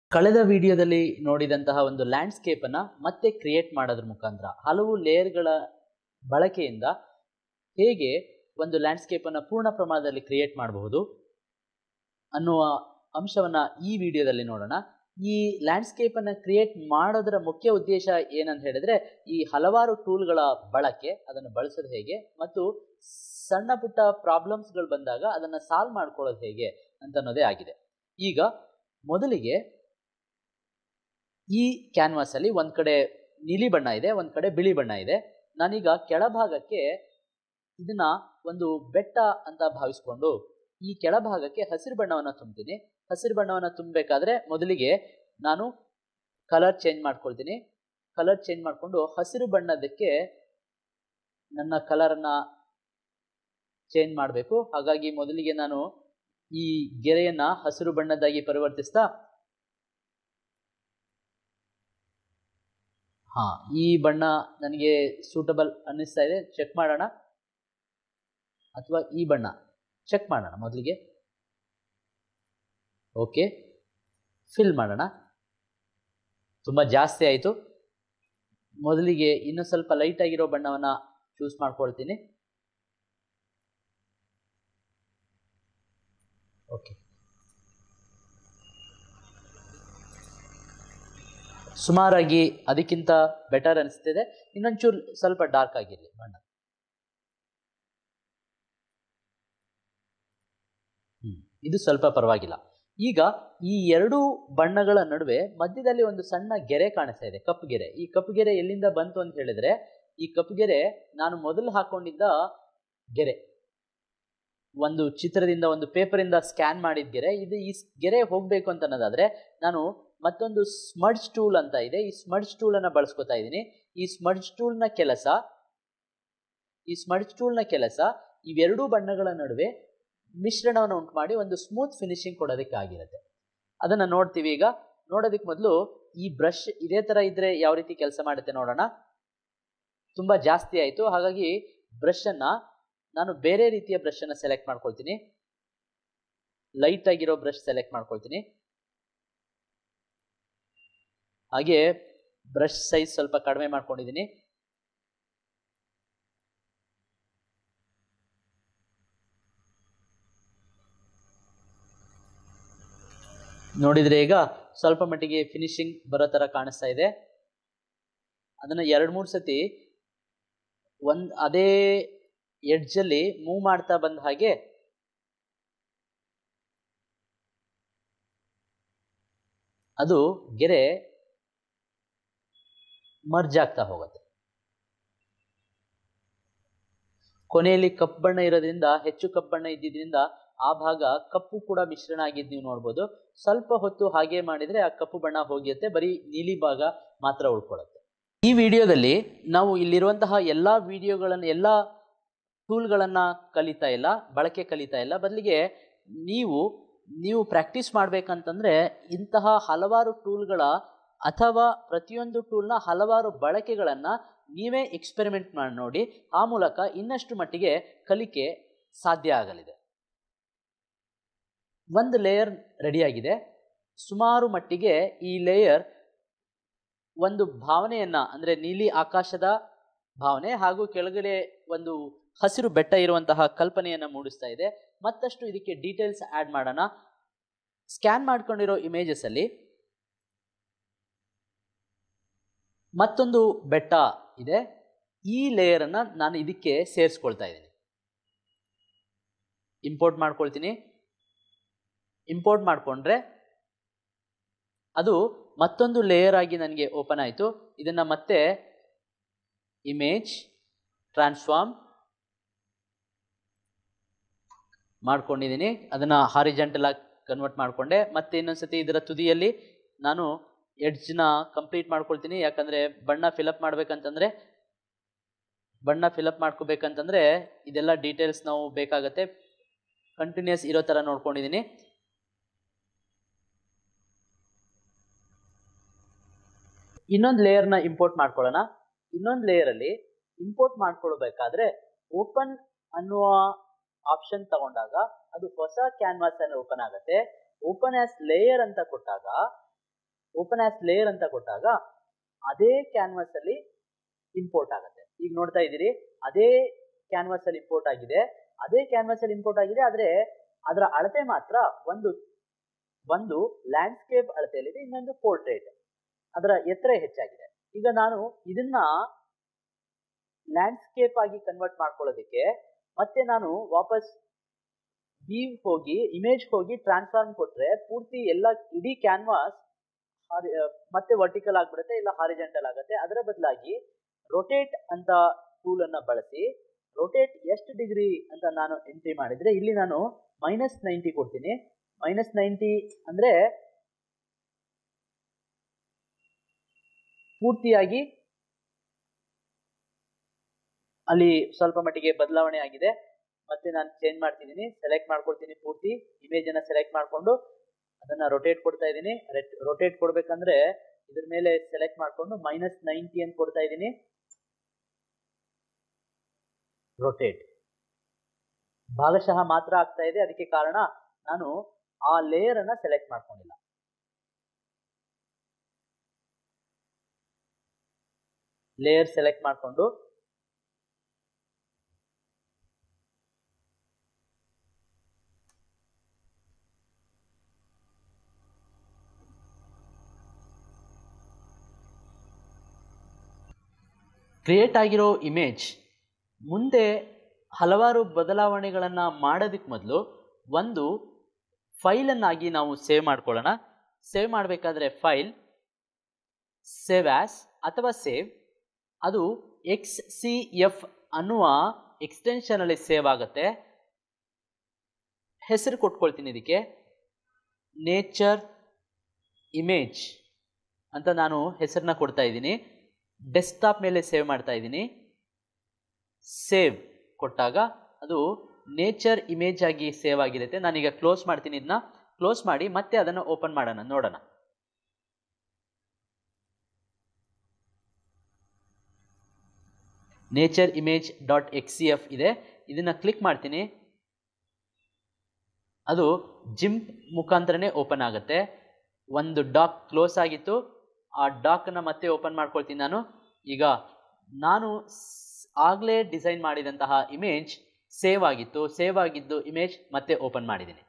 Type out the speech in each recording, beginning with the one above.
ಕಳೆದ ವಿಡಿಯೋದಲ್ಲಿ ನೋಡಿದಂತಹ ಒಂದು ಲ್ಯಾಂಡ್ಸ್ಕೇಪ್ ಅನ್ನ ಮತ್ತೆ ಕ್ರಿಯೇಟ್ ಮಾಡೋದ್ರ ಮುಖಾಂತರ ಹಲವು ಲೇಯರ್ಗಳ ಬಳಕೆಯಿಂದ ಹೇಗೆ ಒಂದು ಲ್ಯಾಂಡ್ಸ್ಕೇಪ್ ಅನ್ನ ಪೂರ್ಣ ಪ್ರಮಾಣದಲ್ಲಿ ಕ್ರಿಯೇಟ್ ಮಾಡಬಹುದು ಅನ್ನುವ ಅಂಶವನ್ನ ಈ ವಿಡಿಯೋದಲ್ಲಿ ನೋಡೋಣ ಈ ಲ್ಯಾಂಡ್ಸ್ಕೇಪ್ ಅನ್ನ ಕ್ರಿಯೇಟ್ ಮಾಡೋದರ ಮುಖ್ಯ ಉದ್ದೇಶ ಏನಂತ ಹೇಳಿದ್ರೆ ಈ ಹಲವಾರು ಟೂಲ್ಗಳ ಬಳಕೆ ಅದನ್ನು ಬಳಸೋದು ಹೇಗೆ ಮತ್ತು ಸಣ್ಣ ಪುಟ್ಟ ಪ್ರಾಬ್ಲಮ್ಸ್ಗಳು ಬಂದಾಗ ಅದನ್ನ ಸಾಲ್ವ್ ಮಾಡ್ಕೊಳ್ಳೋದು ಹೇಗೆ ಅಂತ ಅನ್ನೋದೇ ಆಗಿದೆ ಈಗ ಮೊದಲಿಗೆ ಈ ಕ್ಯಾನ್ವಾಸ್ ಅಲ್ಲಿ ಒಂದ್ ಕಡೆ ನೀಲಿ ಬಣ್ಣ ಇದೆ ಒಂದ್ ಕಡೆ ಬಿಳಿ ಬಣ್ಣ ಇದೆ ನಾನೀಗ ಕೆಳಭಾಗಕ್ಕೆ ಇದನ್ನ ಒಂದು ಬೆಟ್ಟ ಅಂತ ಭಾವಿಸ್ಕೊಂಡು ಈ ಕೆಳಭಾಗಕ್ಕೆ ಹಸಿರು ಬಣ್ಣವನ್ನ ತುಂಬ್ತೀನಿ ಹಸಿರು ಬಣ್ಣವನ್ನ ತುಂಬಬೇಕಾದ್ರೆ ಮೊದಲಿಗೆ ನಾನು ಕಲರ್ ಚೇಂಜ್ ಮಾಡ್ಕೊಳ್ತೀನಿ ಕಲರ್ ಚೇಂಜ್ ಮಾಡಿಕೊಂಡು ಹಸಿರು ಬಣ್ಣದಕ್ಕೆ ನನ್ನ ಕಲರನ್ನ ಚೇಂಜ್ ಮಾಡಬೇಕು ಹಾಗಾಗಿ ಮೊದಲಿಗೆ ನಾನು ಈ ಗೆರೆಯನ್ನ ಹಸಿರು ಬಣ್ಣದ್ದಾಗಿ ಪರಿವರ್ತಿಸ್ತಾ ಹಾ ಈ ಬಣ್ಣ ನನಗೆ ಸೂಟಬಲ್ ಅನ್ನಿಸ್ತಾ ಇದೆ ಚೆಕ್ ಮಾಡೋಣ ಅಥವಾ ಈ ಬಣ್ಣ ಚೆಕ್ ಮಾಡೋಣ ಮೊದಲಿಗೆ ಓಕೆ ಫಿಲ್ ಮಾಡೋಣ ತುಂಬ ಜಾಸ್ತಿ ಆಯಿತು ಮೊದಲಿಗೆ ಇನ್ನೂ ಸ್ವಲ್ಪ ಲೈಟ್ ಆಗಿರೋ ಬಣ್ಣವನ್ನು ಚೂಸ್ ಮಾಡ್ಕೊಳ್ತೀನಿ ಓಕೆ ಸುಮಾರಾಗಿ ಅದಕ್ಕಿಂತ ಬೆಟರ್ ಅನಿಸ್ತಿದೆ ಇನ್ನೊಂಚೂರು ಸ್ವಲ್ಪ ಡಾರ್ಕ್ ಆಗಿರಲಿ ಬಣ್ಣ ಹ್ಮ್ ಇದು ಸ್ವಲ್ಪ ಪರವಾಗಿಲ್ಲ ಈಗ ಈ ಎರಡು ಬಣ್ಣಗಳ ನಡುವೆ ಮಧ್ಯದಲ್ಲಿ ಒಂದು ಸಣ್ಣ ಗೆರೆ ಕಾಣಿಸ್ತಾ ಇದೆ ಕಪ್ಪು ಗೆರೆ ಈ ಕಪ್ಪು ಗೆರೆ ಎಲ್ಲಿಂದ ಬಂತು ಅಂತ ಹೇಳಿದ್ರೆ ಈ ಕಪ್ಪು ಗೆರೆ ನಾನು ಮೊದಲು ಹಾಕೊಂಡಿದ್ದ ಗೆರೆ ಒಂದು ಚಿತ್ರದಿಂದ ಒಂದು ಪೇಪರಿಂದ ಸ್ಕ್ಯಾನ್ ಮಾಡಿದ ಗೆರೆ ಇದು ಈ ಗೆರೆ ಹೋಗ್ಬೇಕು ಅಂತ ಅನ್ನೋದಾದ್ರೆ ನಾನು ಮತ್ತೊಂದು ಸ್ಮಡ್ಜ್ ಟೂಲ್ ಅಂತ ಇದೆ ಈ ಸ್ಮಡ್ಜ್ ಟೂಲ್ ಅನ್ನ ಬಳಸ್ಕೊತಾ ಇದ್ದೀನಿ ಈ ಸ್ಮಡ್ಜ್ ಟೂಲ್ನ ಕೆಲಸ ಈ ಸ್ಮಡ್ಜ್ ಟೂಲ್ನ ಕೆಲಸ ಇವೆರಡೂ ಬಣ್ಣಗಳ ನಡುವೆ ಮಿಶ್ರಣವನ್ನು ಉಂಟು ಮಾಡಿ ಒಂದು ಸ್ಮೂತ್ ಫಿನಿಶಿಂಗ್ ಕೊಡೋದಕ್ಕೆ ಆಗಿರುತ್ತೆ ಅದನ್ನ ನೋಡ್ತೀವಿ ಈಗ ನೋಡೋದಕ್ಕೆ ಮೊದಲು ಈ ಬ್ರಷ್ ಇದೇ ತರ ಇದ್ರೆ ಯಾವ ರೀತಿ ಕೆಲಸ ಮಾಡುತ್ತೆ ನೋಡೋಣ ತುಂಬಾ ಜಾಸ್ತಿ ಆಯಿತು ಹಾಗಾಗಿ ಬ್ರಷ್ ಅನ್ನ ನಾನು ಬೇರೆ ರೀತಿಯ ಬ್ರಷ್ ಅನ್ನ ಸೆಲೆಕ್ಟ್ ಮಾಡ್ಕೊಳ್ತೀನಿ ಲೈಟ್ ಆಗಿರೋ ಬ್ರಷ್ ಸೆಲೆಕ್ಟ್ ಮಾಡ್ಕೊಳ್ತೀನಿ ಹಾಗೆ ಬ್ರಷ್ ಸೈಜ್ ಸ್ವಲ್ಪ ಕಡಿಮೆ ಮಾಡ್ಕೊಂಡಿದ್ದೀನಿ ನೋಡಿದ್ರೆ ಈಗ ಸ್ವಲ್ಪ ಮಟ್ಟಿಗೆ ಫಿನಿಶಿಂಗ್ ಬರೋ ತರ ಕಾಣಿಸ್ತಾ ಇದೆ ಅದನ್ನ ಎರಡ್ ಮೂರು ಸತಿ ಒಂದ್ ಅದೇ ಎಡ್ಜಲ್ಲಿ ಮೂವ್ ಮಾಡ್ತಾ ಬಂದ ಹಾಗೆ ಅದು ಗೆರೆ ಮರ್ಜ್ ಆಗ್ತಾ ಹೋಗುತ್ತೆ ಕೊನೆಯಲ್ಲಿ ಕಪ್ಪು ಬಣ್ಣ ಇರೋದ್ರಿಂದ ಹೆಚ್ಚು ಕಪ್ಪು ಬಣ್ಣ ಇದ್ದಿದ್ರಿಂದ ಆ ಭಾಗ ಕಪ್ಪು ಕೂಡ ಮಿಶ್ರಣ ಆಗಿದ್ದು ನೀವು ನೋಡ್ಬೋದು ಸ್ವಲ್ಪ ಹೊತ್ತು ಹಾಗೆ ಮಾಡಿದ್ರೆ ಆ ಕಪ್ಪು ಬಣ್ಣ ಹೋಗಿರುತ್ತೆ ಬರೀ ನೀಲಿ ಭಾಗ ಮಾತ್ರ ಉಳ್ಕೊಳ್ಳುತ್ತೆ ಈ ವಿಡಿಯೋದಲ್ಲಿ ನಾವು ಇಲ್ಲಿರುವಂತಹ ಎಲ್ಲಾ ವಿಡಿಯೋಗಳನ್ನು ಎಲ್ಲಾ ಟೂಲ್ಗಳನ್ನ ಕಲಿತಾ ಇಲ್ಲ ಬಳಕೆ ಕಲಿತಾ ಇಲ್ಲ ಬದಲಿಗೆ ನೀವು ನೀವು ಪ್ರಾಕ್ಟೀಸ್ ಮಾಡ್ಬೇಕಂತಂದ್ರೆ ಇಂತಹ ಹಲವಾರು ಟೂಲ್ಗಳ ಅಥವಾ ಪ್ರತಿಯೊಂದು ಟೂಲ್ನ ಹಲವಾರು ಬಳಕೆಗಳನ್ನ ನೀವೇ ಎಕ್ಸ್ಪೆರಿಮೆಂಟ್ ಮಾಡಿ ನೋಡಿ ಆ ಮೂಲಕ ಇನ್ನಷ್ಟು ಮಟ್ಟಿಗೆ ಕಲಿಕೆ ಸಾಧ್ಯ ಆಗಲಿದೆ ಒಂದು ಲೇಯರ್ ರೆಡಿಯಾಗಿದೆ ಸುಮಾರು ಮಟ್ಟಿಗೆ ಈ ಲೇಯರ್ ಒಂದು ಭಾವನೆಯನ್ನ ಅಂದ್ರೆ ನೀಲಿ ಆಕಾಶದ ಭಾವನೆ ಹಾಗೂ ಕೆಳಗಡೆ ಒಂದು ಹಸಿರು ಬೆಟ್ಟ ಇರುವಂತಹ ಕಲ್ಪನೆಯನ್ನ ಮೂಡಿಸ್ತಾ ಇದೆ ಮತ್ತಷ್ಟು ಇದಕ್ಕೆ ಡೀಟೇಲ್ಸ್ ಆಡ್ ಮಾಡೋಣ ಸ್ಕ್ಯಾನ್ ಮಾಡ್ಕೊಂಡಿರೋ ಇಮೇಜಸ್ ಅಲ್ಲಿ ಮತ್ತೊಂದು ಬೆಟ್ಟ ಇದೆ ಈ ಲೇಯರ್ ಅನ್ನ ನಾನು ಇದಕ್ಕೆ ಸೇರಿಸ್ಕೊಳ್ತಾ ಇದ್ದೀನಿ ಇಂಪೋರ್ಟ್ ಮಾಡ್ಕೊಳ್ತೀನಿ ಇಂಪೋರ್ಟ್ ಮಾಡಿಕೊಂಡ್ರೆ ಅದು ಮತ್ತೊಂದು ಲೇಯರ್ ಆಗಿ ನನಗೆ ಓಪನ್ ಆಯಿತು ಇದನ್ನ ಮತ್ತೆ ಇಮೇಜ್ ಟ್ರಾನ್ಸ್ಫಾರ್ಮ್ ಮಾಡ್ಕೊಂಡಿದ್ದೀನಿ ಅದನ್ನ ಹಾರಿಜೆಂಟಲ್ ಆಗಿ ಕನ್ವರ್ಟ್ ಮಾಡಿಕೊಂಡೆ ಮತ್ತೆ ಇನ್ನೊಂದ್ಸತಿ ಇದರ ತುದಿಯಲ್ಲಿ ನಾನು ಎಡ್ಜ್ನ ಕಂಪ್ಲೀಟ್ ಮಾಡ್ಕೊಳ್ತೀನಿ ಯಾಕಂದ್ರೆ ಬಣ್ಣ ಫಿಲಪ್ ಮಾಡ್ಬೇಕಂತಂದ್ರೆ ಬಣ್ಣ ಫಿಲಪ್ ಮಾಡ್ಕೋಬೇಕಂತಂದ್ರೆ ಇದೆಲ್ಲ ಡೀಟೇಲ್ಸ್ ನಾವು ಬೇಕಾಗತ್ತೆ ಕಂಟಿನ್ಯೂಸ್ ಇರೋ ಥರ ನೋಡ್ಕೊಂಡಿದ್ದೀನಿ ಇನ್ನೊಂದು ಲೇಯರ್ನ ಇಂಪೋರ್ಟ್ ಮಾಡ್ಕೊಳ್ಳೋಣ ಇನ್ನೊಂದು ಲೇಯರಲ್ಲಿ ಇಂಪೋರ್ಟ್ ಮಾಡ್ಕೊಳ್ಬೇಕಾದ್ರೆ ಓಪನ್ ಅನ್ನುವ ಆಪ್ಷನ್ ತಗೊಂಡಾಗ ಅದು ಹೊಸ ಕ್ಯಾನ್ವಾಸ್ ಅಲ್ಲಿ ಓಪನ್ ಆಗುತ್ತೆ ಓಪನ್ ಆಸ್ ಲೇಯರ್ ಅಂತ ಕೊಟ್ಟಾಗ ಓಪನ್ ಆಸ್ ಲೇಯರ್ ಅಂತ ಕೊಟ್ಟಾಗ ಅದೇ ಕ್ಯಾನ್ವಾಸ್ ಅಲ್ಲಿ ಇಂಪೋರ್ಟ್ ಆಗುತ್ತೆ ಈಗ ನೋಡ್ತಾ ಇದ್ದೀರಿ ಅದೇ ಕ್ಯಾನ್ವಾಸ್ ಅಲ್ಲಿ ಇಂಪೋರ್ಟ್ ಆಗಿದೆ ಅದೇ ಕ್ಯಾನ್ವಾಸ್ ಅಲ್ಲಿ ಇಂಪೋರ್ಟ್ ಆಗಿದೆ ಆದ್ರೆ ಅದರ ಅಳತೆ ಮಾತ್ರ ಒಂದು ಒಂದು ಲ್ಯಾಂಡ್ಸ್ಕೇಪ್ ಅಳತೆಯಲ್ಲಿದೆ ಇನ್ನೊಂದು ಪೋರ್ಟ್ರೇಟ್ ಅದರ ಎತ್ತರ ಹೆಚ್ಚಾಗಿದೆ ಈಗ ನಾನು ಇದನ್ನ ಲ್ಯಾಂಡ್ಸ್ಕೇಪ್ ಆಗಿ ಕನ್ವರ್ಟ್ ಮಾಡ್ಕೊಳ್ಳೋದಕ್ಕೆ ಮತ್ತೆ ನಾನು ವಾಪಸ್ ವೀವ್ ಹೋಗಿ ಇಮೇಜ್ ಹೋಗಿ ಟ್ರಾನ್ಸ್ಫಾರ್ಮ್ ಕೊಟ್ರೆ ಪೂರ್ತಿ ಎಲ್ಲ ಇಡೀ ಕ್ಯಾನ್ವಾಸ್ ಮತ್ತೆ ವರ್ಟಿಕಲ್ ಆಗ್ಬಿಡುತ್ತೆ ಇಲ್ಲ ಹಾರಿಜೆಂಟಲ್ ಆಗುತ್ತೆ ಅದರ ಬದಲಾಗಿ ರೊಟೇಟ್ ಅಂತ ಟೂಲ್ ಅನ್ನ ಬಳಸಿ ರೊಟೇಟ್ ಎಷ್ಟು ಡಿಗ್ರಿ ಅಂತ ನಾನು ಎಂಟ್ರಿ ಮಾಡಿದ್ರೆ ಇಲ್ಲಿ ನಾನು ಮೈನಸ್ ನೈಂಟಿ ಕೊಡ್ತೀನಿ ಮೈನಸ್ ನೈಂಟಿ ಅಂದ್ರೆ ಪೂರ್ತಿಯಾಗಿ ಅಲ್ಲಿ ಸ್ವಲ್ಪ ಮಟ್ಟಿಗೆ ಬದಲಾವಣೆ ಆಗಿದೆ ಮತ್ತೆ ನಾನು ಚೇಂಜ್ ಮಾಡ್ತಿದ್ದೀನಿ ಸೆಲೆಕ್ಟ್ ಮಾಡ್ಕೊಳ್ತೀನಿ ಪೂರ್ತಿ ಇಮೇಜ್ ಅನ್ನ ಸೆಲೆಕ್ಟ್ ಮಾಡ್ಕೊಂಡು ಅದನ್ನ ರೊಟೇಟ್ ಕೊಡ್ತಾ ಇದ್ದೀನಿ ರೊಟೇಟ್ ಕೊಡ್ಬೇಕಂದ್ರೆ ಇದ್ರ ಮೇಲೆ ಸೆಲೆಕ್ಟ್ ಮಾಡ್ಕೊಂಡು ಮೈನಸ್ ನೈಂಟಿ ಅಂತ ಕೊಡ್ತಾ ಇದ್ದೀನಿ ರೊಟೇಟ್ ಭಾಗಶಃ ಮಾತ್ರ ಆಗ್ತಾ ಇದೆ ಅದಕ್ಕೆ ಕಾರಣ ನಾನು ಆ ಲೇಯರ್ ಅನ್ನ ಸೆಲೆಕ್ಟ್ ಮಾಡ್ಕೊಂಡಿಲ್ಲ ಲೇಯರ್ ಸೆಲೆಕ್ಟ್ ಮಾಡಿಕೊಂಡು ಕ್ರಿಯೇಟ್ ಆಗಿರೋ ಇಮೇಜ್ ಮುಂದೆ ಹಲವಾರು ಬದಲಾವಣೆಗಳನ್ನು ಮಾಡೋದಕ್ಕೆ ಮೊದಲು ಒಂದು ಫೈಲನ್ನಾಗಿ ನಾವು ಸೇವ್ ಮಾಡ್ಕೊಳ್ಳೋಣ ಸೇವ್ ಮಾಡಬೇಕಾದ್ರೆ ಫೈಲ್ ಸೇವ್ ಆ್ಯಸ್ ಅಥವಾ ಸೇವ್ ಅದು ಎಕ್ಸ್ ಸಿ ಎಫ್ ಅನ್ನುವ ಎಕ್ಸ್ಟೆನ್ಷನಲ್ಲಿ ಸೇವ್ ಆಗುತ್ತೆ ಹೆಸರು ಕೊಟ್ಕೊಳ್ತೀನಿ ಇದಕ್ಕೆ ನೇಚರ್ ಇಮೇಜ್ ಅಂತ ನಾನು ಹೆಸರನ್ನ ಕೊಡ್ತಾ ಇದ್ದೀನಿ ಡೆಸ್ಕ್ಟಾಪ್ ಮೇಲೆ ಸೇವ್ ಮಾಡ್ತಾ ಇದ್ದೀನಿ ಸೇವ್ ಕೊಟ್ಟಾಗ ಅದು ನೇಚರ್ ಇಮೇಜ್ ಆಗಿ ಸೇವ್ ಆಗಿರುತ್ತೆ ನಾನೀಗ ಕ್ಲೋಸ್ ಮಾಡ್ತೀನಿ ಇದನ್ನ ಕ್ಲೋಸ್ ಮಾಡಿ ಮತ್ತೆ ಅದನ್ನು ಓಪನ್ ಮಾಡೋಣ ನೋಡೋಣ nature image dot X C F ಇದೆ ಇದನ್ನು ಕ್ಲಿಕ್ ಮಾಡ್ತೀನಿ ಅದು ಜಿಂಪ್ ಮುಖಾಂತರನೇ ಓಪನ್ ಆಗುತ್ತೆ ಒಂದು ಡಾಕ್ ಕ್ಲೋಸ್ ಆಗಿತ್ತು ಆ ಡಾಕನ್ನು ಮತ್ತೆ ಓಪನ್ ಮಾಡ್ಕೊಳ್ತೀನಿ ನಾನು ಈಗ ನಾನು ಆಗಲೇ ಡಿಸೈನ್ ಮಾಡಿದಂತಹ ಇಮೇಜ್ ಸೇವ್ ಆಗಿತ್ತು ಸೇವ್ ಆಗಿದ್ದು ಇಮೇಜ್ ಮತ್ತೆ ಓಪನ್ ಮಾಡಿದ್ದೀನಿ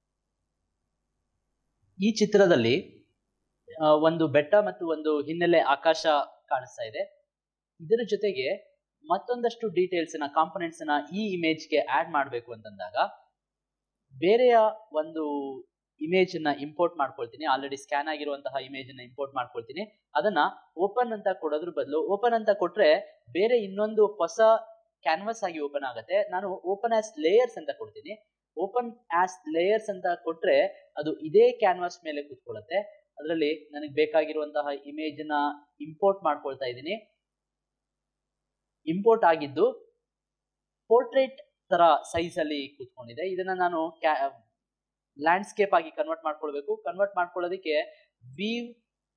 ಈ ಚಿತ್ರದಲ್ಲಿ ಒಂದು ಬೆಟ್ಟ ಮತ್ತು ಒಂದು ಹಿನ್ನೆಲೆ ಆಕಾಶ ಕಾಣಿಸ್ತಾ ಇದೆ ಇದರ ಜೊತೆಗೆ ಮತ್ತೊಂದಷ್ಟು ಡೀಟೇಲ್ಸ್ನ ಕಾಂಪೊನೆಂಟ್ಸ್ನ ಈ ಇಮೇಜ್ಗೆ ಆ್ಯಡ್ ಮಾಡಬೇಕು ಅಂತಂದಾಗ ಬೇರೆಯ ಒಂದು ಇಮೇಜ್ ಅನ್ನ ಇಂಪೋರ್ಟ್ ಮಾಡ್ಕೊಳ್ತೀನಿ ಆಲ್ರೆಡಿ ಸ್ಕ್ಯಾನ್ ಆಗಿರುವಂತಹ ಇಮೇಜ್ ಅನ್ನ ಇಂಪೋರ್ಟ್ ಮಾಡ್ಕೊಳ್ತೀನಿ ಅದನ್ನ ಓಪನ್ ಅಂತ ಕೊಡೋದ್ರ ಬದಲು ಓಪನ್ ಅಂತ ಕೊಟ್ರೆ ಬೇರೆ ಇನ್ನೊಂದು ಹೊಸ ಕ್ಯಾನ್ವಸ್ ಆಗಿ ಓಪನ್ ಆಗುತ್ತೆ ನಾನು ಓಪನ್ ಆಸ್ ಲೇಯರ್ಸ್ ಅಂತ ಕೊಡ್ತೀನಿ ಓಪನ್ ಆಸ್ ಲೇಯರ್ಸ್ ಅಂತ ಕೊಟ್ರೆ ಅದು ಇದೇ ಕ್ಯಾನ್ವಾಸ್ ಮೇಲೆ ಕೂತ್ಕೊಳ್ಳುತ್ತೆ ಅದರಲ್ಲಿ ನನಗೆ ಬೇಕಾಗಿರುವಂತಹ ಇಮೇಜ್ ನ ಇಂಪೋರ್ಟ್ ಮಾಡ್ಕೊಳ್ತಾ ಇದ್ದೀನಿ ಇಂಪೋರ್ಟ್ ಆಗಿದ್ದು ಪೋರ್ಟ್ರೇಟ್ ತರ ಸೈಜ್ ಅಲ್ಲಿ ಕೂತ್ಕೊಂಡಿದೆ ಇದನ್ನ ನಾನು ಲ್ಯಾಂಡ್ಸ್ಕೇಪ್ ಆಗಿ ಕನ್ವರ್ಟ್ ಮಾಡ್ಕೊಳ್ಬೇಕು ಕನ್ವರ್ಟ್ ಮಾಡ್ಕೊಳ್ಳೋದಕ್ಕೆ ವೀವ್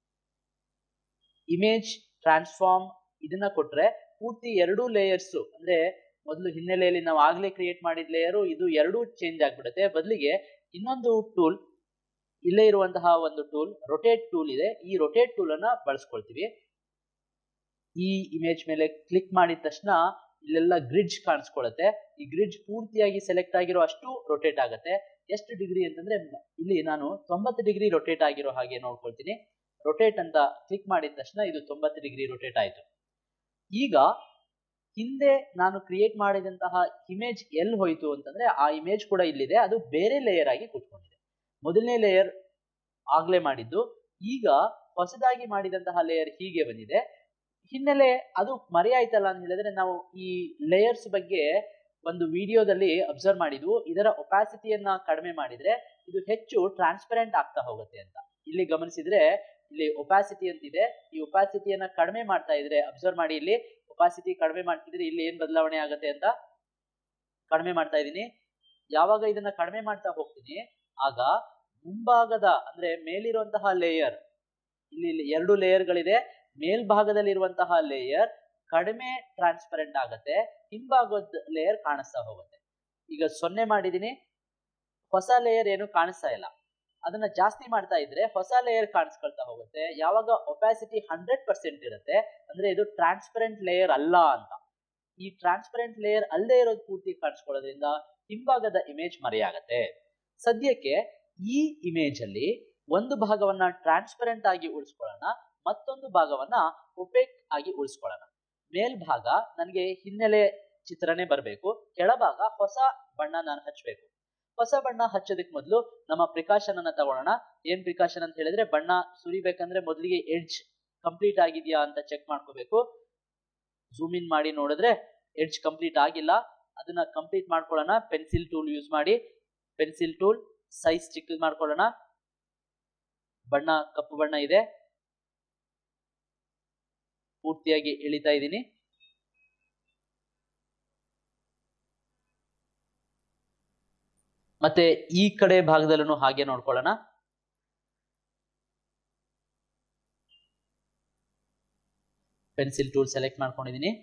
ಇಮೇಜ್ ಟ್ರಾನ್ಸ್ಫಾರ್ಮ್ ಇದನ್ನ ಕೊಟ್ರೆ ಪೂರ್ತಿ ಎರಡೂ ಲೇಯರ್ಸ್ ಅಂದ್ರೆ ಮೊದಲು ಹಿನ್ನೆಲೆಯಲ್ಲಿ ನಾವು ಆಗ್ಲೇ ಕ್ರಿಯೇಟ್ ಮಾಡಿದ ಲೇಯರು ಇದು ಎರಡೂ ಚೇಂಜ್ ಆಗ್ಬಿಡುತ್ತೆ ಬದಲಿಗೆ ಇನ್ನೊಂದು ಟೂಲ್ ಇಲ್ಲೇ ಇರುವಂತಹ ಒಂದು ಟೂಲ್ ರೊಟೇಟ್ ಟೂಲ್ ಇದೆ ಈ ರೊಟೇಟ್ ಟೂಲ್ ಅನ್ನ ಬಳಸ್ಕೊಳ್ತೀವಿ ಈ ಇಮೇಜ್ ಮೇಲೆ ಕ್ಲಿಕ್ ಮಾಡಿದ ತಕ್ಷಣ ಇಲ್ಲೆಲ್ಲ ಗ್ರಿಡ್ಜ್ ಕಾಣಿಸ್ಕೊಳ್ಳುತ್ತೆ ಈ ಗ್ರಿಡ್ಜ್ ಪೂರ್ತಿಯಾಗಿ ಸೆಲೆಕ್ಟ್ ಆಗಿರೋ ಅಷ್ಟು ರೊಟೇಟ್ ಆಗುತ್ತೆ ಎಷ್ಟು ಡಿಗ್ರಿ ಅಂತಂದ್ರೆ ಇಲ್ಲಿ ನಾನು ತೊಂಬತ್ತು ಡಿಗ್ರಿ ರೊಟೇಟ್ ಆಗಿರೋ ಹಾಗೆ ನೋಡ್ಕೊಳ್ತೀನಿ ರೊಟೇಟ್ ಅಂತ ಕ್ಲಿಕ್ ಮಾಡಿದ ತಕ್ಷಣ ಇದು ತೊಂಬತ್ತು ಡಿಗ್ರಿ ರೊಟೇಟ್ ಆಯಿತು ಈಗ ಹಿಂದೆ ನಾನು ಕ್ರಿಯೇಟ್ ಮಾಡಿದಂತಹ ಇಮೇಜ್ ಎಲ್ಲಿ ಹೋಯಿತು ಅಂತಂದ್ರೆ ಆ ಇಮೇಜ್ ಕೂಡ ಇಲ್ಲಿದೆ ಅದು ಬೇರೆ ಲೇಯರ್ ಆಗಿ ಕೂತ್ಕೊಂಡಿದೆ ಮೊದಲನೇ ಲೇಯರ್ ಆಗ್ಲೇ ಮಾಡಿದ್ದು ಈಗ ಹೊಸದಾಗಿ ಮಾಡಿದಂತಹ ಲೇಯರ್ ಹೀಗೆ ಬಂದಿದೆ ಹಿನ್ನೆಲೆ ಅದು ಮರೆಯಾಯ್ತಲ್ಲ ಅಂತ ಹೇಳಿದ್ರೆ ನಾವು ಈ ಲೇಯರ್ಸ್ ಬಗ್ಗೆ ಒಂದು ವಿಡಿಯೋದಲ್ಲಿ ಅಬ್ಸರ್ವ್ ಮಾಡಿದ್ವು ಇದರ ಒಪಾಸಿಟಿಯನ್ನ ಕಡಿಮೆ ಮಾಡಿದ್ರೆ ಇದು ಹೆಚ್ಚು ಟ್ರಾನ್ಸ್ಪರೆಂಟ್ ಆಗ್ತಾ ಹೋಗುತ್ತೆ ಅಂತ ಇಲ್ಲಿ ಗಮನಿಸಿದ್ರೆ ಇಲ್ಲಿ ಒಪಾಸಿಟಿ ಅಂತಿದೆ ಈ ಒಪಾಸಿಟಿಯನ್ನ ಕಡಿಮೆ ಮಾಡ್ತಾ ಇದ್ರೆ ಅಬ್ಸರ್ವ್ ಮಾಡಿ ಇಲ್ಲಿ ಒಪಾಸಿಟಿ ಕಡಿಮೆ ಮಾಡ್ತಿದ್ರೆ ಇಲ್ಲಿ ಏನ್ ಬದಲಾವಣೆ ಆಗುತ್ತೆ ಅಂತ ಕಡಿಮೆ ಮಾಡ್ತಾ ಇದ್ದೀನಿ ಯಾವಾಗ ಇದನ್ನ ಕಡಿಮೆ ಮಾಡ್ತಾ ಹೋಗ್ತೀನಿ ಆಗ ಮುಂಭಾಗದ ಅಂದ್ರೆ ಮೇಲಿರುವಂತಹ ಲೇಯರ್ ಇಲ್ಲಿ ಎರಡು ಲೇಯರ್ಗಳಿದೆ ಮೇಲ್ಭಾಗದಲ್ಲಿರುವಂತಹ ಲೇಯರ್ ಕಡಿಮೆ ಟ್ರಾನ್ಸ್ಪರೆಂಟ್ ಆಗುತ್ತೆ ಹಿಂಭಾಗದ ಲೇಯರ್ ಕಾಣಿಸ್ತಾ ಹೋಗುತ್ತೆ ಈಗ ಸೊನ್ನೆ ಮಾಡಿದೀನಿ ಹೊಸ ಲೇಯರ್ ಏನು ಕಾಣಿಸ್ತಾ ಇಲ್ಲ ಅದನ್ನ ಜಾಸ್ತಿ ಮಾಡ್ತಾ ಇದ್ರೆ ಹೊಸ ಲೇಯರ್ ಕಾಣಿಸ್ಕೊಳ್ತಾ ಹೋಗುತ್ತೆ ಯಾವಾಗ ಒಪಾಸಿಟಿ ಹಂಡ್ರೆಡ್ ಪರ್ಸೆಂಟ್ ಇರುತ್ತೆ ಅಂದ್ರೆ ಇದು ಟ್ರಾನ್ಸ್ಪರೆಂಟ್ ಲೇಯರ್ ಅಲ್ಲ ಅಂತ ಈ ಟ್ರಾನ್ಸ್ಪರೆಂಟ್ ಲೇಯರ್ ಅಲ್ಲದೆ ಇರೋದು ಪೂರ್ತಿ ಕಾಣಿಸ್ಕೊಳ್ಳೋದ್ರಿಂದ ಹಿಂಭಾಗದ ಇಮೇಜ್ ಮರೆಯಾಗತ್ತೆ ಸದ್ಯಕ್ಕೆ ಈ ಇಮೇಜ್ ಅಲ್ಲಿ ಒಂದು ಭಾಗವನ್ನ ಟ್ರಾನ್ಸ್ಪರೆಂಟ್ ಆಗಿ ಉಳಿಸ್ಕೊಳ್ಳೋಣ ಮತ್ತೊಂದು ಭಾಗವನ್ನ ಒಪೇಕ್ ಆಗಿ ಉಳಿಸ್ಕೊಳ್ಳೋಣ ಮೇಲ್ಭಾಗ ನನಗೆ ಹಿನ್ನೆಲೆ ಚಿತ್ರನೇ ಬರಬೇಕು ಕೆಳಭಾಗ ಹೊಸ ಬಣ್ಣ ನಾನು ಹಚ್ಚಬೇಕು ಹೊಸ ಬಣ್ಣ ಹಚ್ಚೋದಕ್ಕೆ ಮೊದಲು ನಮ್ಮ ಪ್ರಿಕಾಷನ್ ಅನ್ನ ತಗೊಳ್ಳೋಣ ಏನ್ ಪ್ರಿಕಾಷನ್ ಅಂತ ಹೇಳಿದ್ರೆ ಬಣ್ಣ ಸುರಿಬೇಕಂದ್ರೆ ಮೊದಲಿಗೆ ಎಡ್ಜ್ ಕಂಪ್ಲೀಟ್ ಆಗಿದೆಯಾ ಅಂತ ಚೆಕ್ ಮಾಡ್ಕೋಬೇಕು ಝೂಮ್ ಇನ್ ಮಾಡಿ ನೋಡಿದ್ರೆ ಎಡ್ಜ್ ಕಂಪ್ಲೀಟ್ ಆಗಿಲ್ಲ ಅದನ್ನ ಕಂಪ್ಲೀಟ್ ಮಾಡ್ಕೊಳ್ಳೋಣ ಪೆನ್ಸಿಲ್ ಟೂಲ್ ಯೂಸ್ ಮಾಡಿ ಪೆನ್ಸಿಲ್ ಟೂಲ್ ಸೈಜ್ ಚಿಕ್ಕ ಮಾಡ್ಕೊಳ್ಳೋಣ ಬಣ್ಣ ಕಪ್ಪು ಬಣ್ಣ ಇದೆ ಪೂರ್ತಿಯಾಗಿ ಎಳಿತಾ ಇದ್ದೀನಿ ಮತ್ತೆ ಈ ಕಡೆ ಭಾಗದಲ್ಲೂ ಹಾಗೆ ನೋಡ್ಕೊಳ್ಳೋಣ ಪೆನ್ಸಿಲ್ ಟೂಲ್ ಸೆಲೆಕ್ಟ್ ಮಾಡ್ಕೊಂಡಿದ್ದೀನಿ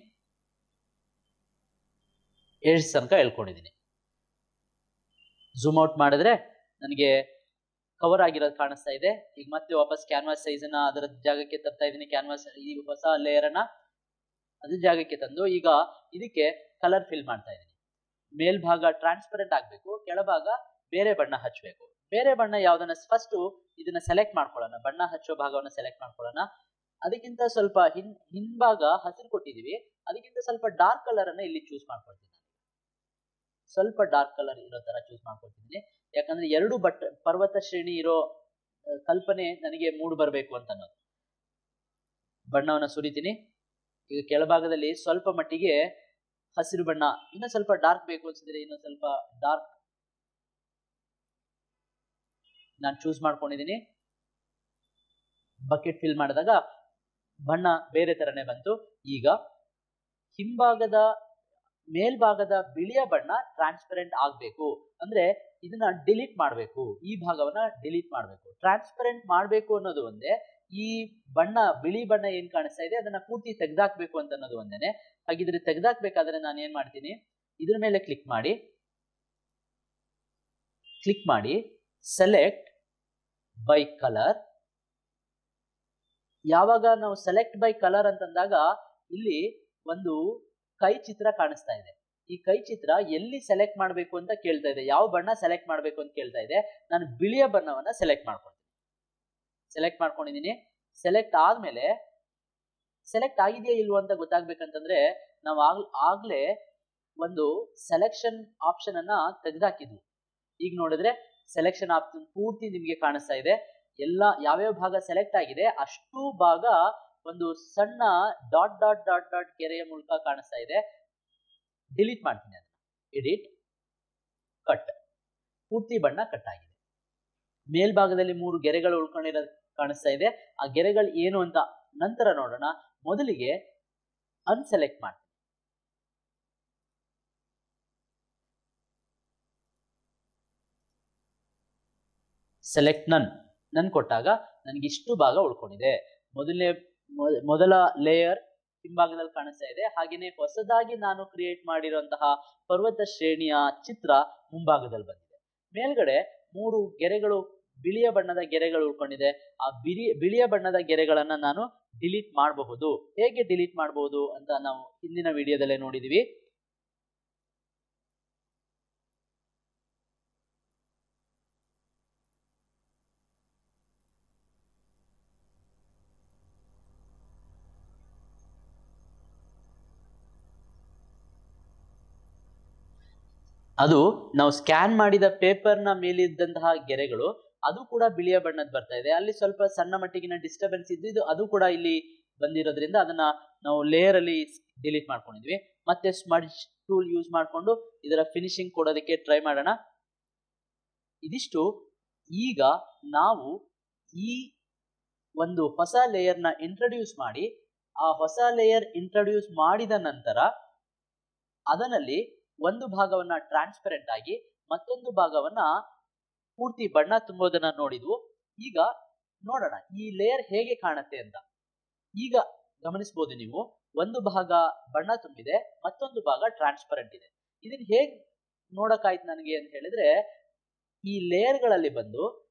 ಏಜ್ ತನಕ ಎಳ್ಕೊಂಡಿದ್ದೀನಿ ಝೂಮ್ ಔಟ್ ಮಾಡಿದ್ರೆ ನನಗೆ ಕವರ್ ಆಗಿರೋದು ಕಾಣಿಸ್ತಾ ಇದೆ ಈಗ ಮತ್ತೆ ವಾಪಸ್ ಕ್ಯಾನ್ವಾಸ್ ಸೈಜ್ ಅನ್ನ ಅದರ ಜಾಗಕ್ಕೆ ತರ್ತಾ ಇದ್ದೀನಿ ಕ್ಯಾನ್ವಾಸ್ ಈ ಹೊಸ ಲೇಯರ್ ಅನ್ನ ಅದ್ರ ಜಾಗಕ್ಕೆ ತಂದು ಈಗ ಇದಕ್ಕೆ ಕಲರ್ ಫಿಲ್ ಮಾಡ್ತಾ ಇದ್ದೀನಿ ಮೇಲ್ಭಾಗ ಟ್ರಾನ್ಸ್ಪರೆಂಟ್ ಆಗಬೇಕು ಕೆಳಭಾಗ ಬೇರೆ ಬಣ್ಣ ಹಚ್ಚಬೇಕು ಬೇರೆ ಬಣ್ಣ ಯಾವ್ದನ್ನ ಫಸ್ಟ್ ಇದನ್ನ ಸೆಲೆಕ್ಟ್ ಮಾಡ್ಕೊಳ್ಳೋಣ ಬಣ್ಣ ಹಚ್ಚೋ ಭಾಗವನ್ನು ಸೆಲೆಕ್ಟ್ ಮಾಡ್ಕೊಳ್ಳೋಣ ಅದಕ್ಕಿಂತ ಸ್ವಲ್ಪ ಹಿನ್ ಹಿಂಭಾಗ ಹಸಿರು ಕೊಟ್ಟಿದೀವಿ ಅದಕ್ಕಿಂತ ಸ್ವಲ್ಪ ಡಾರ್ಕ್ ಕಲರ್ ಅನ್ನ ಇಲ್ಲಿ ಚೂಸ್ ಮಾಡ್ಕೊಳ್ತೀನಿ ಸ್ವಲ್ಪ ಡಾರ್ಕ್ ಕಲರ್ ಇರೋ ತರ ಚೂಸ್ ಮಾಡ್ಕೊಳ್ತಿದ್ದೀನಿ ಯಾಕಂದ್ರೆ ಎರಡು ಬಟ್ ಪರ್ವತ ಶ್ರೇಣಿ ಇರೋ ಕಲ್ಪನೆ ನನಗೆ ಮೂಡ್ ಬರಬೇಕು ಅಂತ ಅನ್ನೋದು ಬಣ್ಣವನ್ನು ಸುರಿತೀನಿ ಈಗ ಕೆಳಭಾಗದಲ್ಲಿ ಸ್ವಲ್ಪ ಮಟ್ಟಿಗೆ ಹಸಿರು ಬಣ್ಣ ಇನ್ನೂ ಸ್ವಲ್ಪ ಡಾರ್ಕ್ ಬೇಕು ಅನ್ಸಿದ್ರೆ ಇನ್ನೂ ಸ್ವಲ್ಪ ಡಾರ್ಕ್ ನಾನು ಚೂಸ್ ಮಾಡ್ಕೊಂಡಿದ್ದೀನಿ ಬಕೆಟ್ ಫಿಲ್ ಮಾಡಿದಾಗ ಬಣ್ಣ ಬೇರೆ ತರನೇ ಬಂತು ಈಗ ಹಿಂಭಾಗದ ಮೇಲ್ಭಾಗದ ಬಿಳಿಯ ಬಣ್ಣ ಟ್ರಾನ್ಸ್ಪರೆಂಟ್ ಆಗಬೇಕು ಅಂದ್ರೆ ಇದನ್ನ ಡಿಲೀಟ್ ಮಾಡಬೇಕು ಈ ಭಾಗವನ್ನ ಡಿಲೀಟ್ ಮಾಡಬೇಕು ಟ್ರಾನ್ಸ್ಪರೆಂಟ್ ಮಾಡಬೇಕು ಅನ್ನೋದು ಒಂದೇ ಈ ಬಣ್ಣ ಬಿಳಿ ಬಣ್ಣ ಏನ್ ಕಾಣಿಸ್ತಾ ಇದೆ ಅದನ್ನ ಪೂರ್ತಿ ತೆಗ್ದಾಕ್ಬೇಕು ಅಂತ ಅನ್ನೋದು ಒಂದೇನೆ ಹಾಗಿದ್ರೆ ತೆಗ್ದಾಕ್ಬೇಕಾದ್ರೆ ನಾನು ಏನ್ ಮಾಡ್ತೀನಿ ಇದ್ರ ಮೇಲೆ ಕ್ಲಿಕ್ ಮಾಡಿ ಕ್ಲಿಕ್ ಮಾಡಿ ಸೆಲೆಕ್ಟ್ ಬೈ ಕಲರ್ ಯಾವಾಗ ನಾವು ಸೆಲೆಕ್ಟ್ ಬೈ ಕಲರ್ ಅಂತಂದಾಗ ಇಲ್ಲಿ ಒಂದು ಕೈ ಚಿತ್ರ ಕಾಣಿಸ್ತಾ ಇದೆ ಈ ಕೈ ಚಿತ್ರ ಎಲ್ಲಿ ಸೆಲೆಕ್ಟ್ ಮಾಡಬೇಕು ಅಂತ ಕೇಳ್ತಾ ಇದೆ ಯಾವ ಬಣ್ಣ ಸೆಲೆಕ್ಟ್ ಮಾಡಬೇಕು ಅಂತ ಕೇಳ್ತಾ ಇದೆ ನಾನು ಬಿಳಿಯ ಬಣ್ಣವನ್ನ ಸೆಲೆಕ್ಟ್ ಮಾಡ್ಕೊಳ್ತೀನಿ ಸೆಲೆಕ್ಟ್ ಮಾಡ್ಕೊಂಡಿದ್ದೀನಿ ಸೆಲೆಕ್ಟ್ ಆದ್ಮೇಲೆ ಸೆಲೆಕ್ಟ್ ಆಗಿದೆಯಾ ಇಲ್ವೋ ಅಂತ ಗೊತ್ತಾಗ್ಬೇಕಂತಂದ್ರೆ ನಾವು ಆಗ್ ಆಗ್ಲೇ ಒಂದು ಸೆಲೆಕ್ಷನ್ ಆಪ್ಷನ್ ಅನ್ನ ತೆಗೆದಾಕಿದ್ವು ಈಗ ನೋಡಿದ್ರೆ ಸೆಲೆಕ್ಷನ್ ಆಪ್ಷನ್ ಪೂರ್ತಿ ನಿಮ್ಗೆ ಕಾಣಿಸ್ತಾ ಇದೆ ಎಲ್ಲ ಯಾವ್ಯಾವ ಭಾಗ ಸೆಲೆಕ್ಟ್ ಆಗಿದೆ ಅಷ್ಟು ಭಾಗ ಒಂದು ಸಣ್ಣ ಡಾಟ್ ಡಾಟ್ ಡಾಟ್ ಡಾಟ್ ಕೆರೆಯ ಮೂಲಕ ಕಾಣಿಸ್ತಾ ಇದೆ ಡಿಲೀಟ್ ಮಾಡ್ತೀನಿ ಅದನ್ನ ಎಡಿಟ್ ಕಟ್ ಪೂರ್ತಿ ಬಣ್ಣ ಕಟ್ ಆಗಿದೆ ಮೇಲ್ಭಾಗದಲ್ಲಿ ಮೂರು ಗೆರೆಗಳು ಉಳ್ಕೊಂಡಿರೋದು ಕಾಣಿಸ್ತಾ ಇದೆ ಆ ಗೆರೆಗಳು ಏನು ಅಂತ ನಂತರ ನೋಡೋಣ ಮೊದಲಿಗೆ ಅನ್ಸೆಲೆಕ್ಟ್ ಮಾಡ್ತೀನಿ ಸೆಲೆಕ್ಟ್ ನನ್ ನನ್ ಕೊಟ್ಟಾಗ ನನಗೆ ಇಷ್ಟು ಭಾಗ ಉಳ್ಕೊಂಡಿದೆ ಮೊದಲನೇ ಮೊದಲ ಲೇಯರ್ ಹಿಂಭಾಗದಲ್ಲಿ ಕಾಣಿಸ್ತಾ ಇದೆ ಹಾಗೆಯೇ ಹೊಸದಾಗಿ ನಾನು ಕ್ರಿಯೇಟ್ ಮಾಡಿರುವಂತಹ ಪರ್ವತ ಶ್ರೇಣಿಯ ಚಿತ್ರ ಮುಂಭಾಗದಲ್ಲಿ ಬಂದಿದೆ ಮೇಲ್ಗಡೆ ಮೂರು ಗೆರೆಗಳು ಬಿಳಿಯ ಬಣ್ಣದ ಗೆರೆಗಳು ಉಳ್ಕೊಂಡಿದೆ ಆ ಬಿಳಿ ಬಿಳಿಯ ಬಣ್ಣದ ಗೆರೆಗಳನ್ನ ನಾನು ಡಿಲೀಟ್ ಮಾಡಬಹುದು ಹೇಗೆ ಡಿಲೀಟ್ ಮಾಡಬಹುದು ಅಂತ ನಾವು ಹಿಂದಿನ ವಿಡಿಯೋದಲ್ಲೇ ನೋಡಿದೀವಿ ಅದು ನಾವು ಸ್ಕ್ಯಾನ್ ಮಾಡಿದ ಪೇಪರ್ನ ಮೇಲಿದ್ದಂತಹ ಗೆರೆಗಳು ಅದು ಕೂಡ ಬಿಳಿಯ ಬಣ್ಣದ ಬರ್ತಾ ಇದೆ ಅಲ್ಲಿ ಸ್ವಲ್ಪ ಸಣ್ಣ ಮಟ್ಟಿಗಿನ ಡಿಸ್ಟರ್ಬೆನ್ಸ್ ಇದ್ದು ಅದು ಕೂಡ ಇಲ್ಲಿ ಬಂದಿರೋದ್ರಿಂದ ಅದನ್ನ ನಾವು ಲೇಯರ್ ಅಲ್ಲಿ ಡಿಲೀಟ್ ಮಾಡ್ಕೊಂಡಿದ್ವಿ ಮತ್ತೆ ಸ್ಮಡ್ಜ್ ಟೂಲ್ ಯೂಸ್ ಮಾಡಿಕೊಂಡು ಇದರ ಫಿನಿಶಿಂಗ್ ಕೊಡೋದಕ್ಕೆ ಟ್ರೈ ಮಾಡೋಣ ಇದಿಷ್ಟು ಈಗ ನಾವು ಈ ಒಂದು ಹೊಸ ಲೇಯರ್ನ ಇಂಟ್ರಡ್ಯೂಸ್ ಮಾಡಿ ಆ ಹೊಸ ಲೇಯರ್ ಇಂಟ್ರಡ್ಯೂಸ್ ಮಾಡಿದ ನಂತರ ಅದರಲ್ಲಿ ಒಂದು ಭಾಗವನ್ನ ಟ್ರಾನ್ಸ್ಪರೆಂಟ್ ಆಗಿ ಮತ್ತೊಂದು ಭಾಗವನ್ನ ಪೂರ್ತಿ ಬಣ್ಣ ತುಂಬೋದನ್ನ ನೋಡಿದ್ವು ಈಗ ನೋಡೋಣ ಈ ಲೇಯರ್ ಹೇಗೆ ಕಾಣುತ್ತೆ ಅಂತ ಈಗ ಗಮನಿಸಬಹುದು ನೀವು ಒಂದು ಭಾಗ ಬಣ್ಣ ತುಂಬಿದೆ ಮತ್ತೊಂದು ಭಾಗ ಟ್ರಾನ್ಸ್ಪರೆಂಟ್ ಇದೆ ಇದನ್ನ ಹೇಗ್ ನೋಡಕ್ಕಾಯ್ತು ನನಗೆ ಅಂತ ಹೇಳಿದ್ರೆ ಈ ಲೇಯರ್ಗಳಲ್ಲಿ ಬಂದು